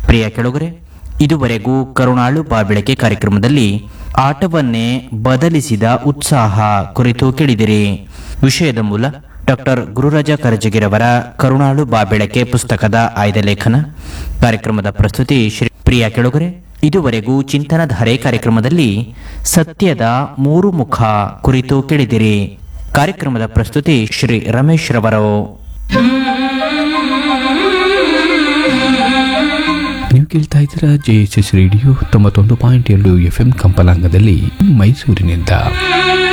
ಪ್ರಿಯ ಕೆಳಗರೆ ಇದುವರೆಗೂ ಕರುಣಾಳು ಬಾಬೆಳಕೆ ಕಾರ್ಯಕ್ರಮದಲ್ಲಿ ಆಟವನ್ನೇ ಬದಲಿಸಿದ ಉತ್ಸಾಹ ಕುರಿತು ಕೇಳಿದಿರಿ ವಿಷಯದ ಮೂಲ ಡಾಕ್ಟರ್ ಗುರುರಾಜ ಕರಜಗಿರವರ ಕರುಣಾಳು ಬಾಬೆಳಕೆ ಪುಸ್ತಕದ ಆಯ್ದ ಲೇಖನ ಕಾರ್ಯಕ್ರಮದ ಪ್ರಸ್ತುತಿ ಶ್ರೀ ಪ್ರಿಯ ಕೆಳಗರೆ ಇದುವರೆಗೂ ಚಿಂತನಧಾರೆ ಕಾರ್ಯಕ್ರಮದಲ್ಲಿ ಸತ್ಯದ ಮೂರು ಮುಖ ಕುರಿತು ಕೇಳಿದಿರಿ ಕಾರ್ಯಕ್ರಮದ ಪ್ರಸ್ತುತಿ ಶ್ರೀ ರಮೇಶ್ ರವರು ನೀವು ಕೇಳ್ತಾ ಇದ್ದೀರಾ ಜೆ ಎಸ್ ಎಸ್ ರೇಡಿಯೋ ತೊಂಬತ್ತೊಂದು ಪಾಯಿಂಟ್ ಎರಡು ಎಫ್ ಎಂ ಕಂಪಲಾಂಗದಲ್ಲಿ ಮೈಸೂರಿನಿಂದ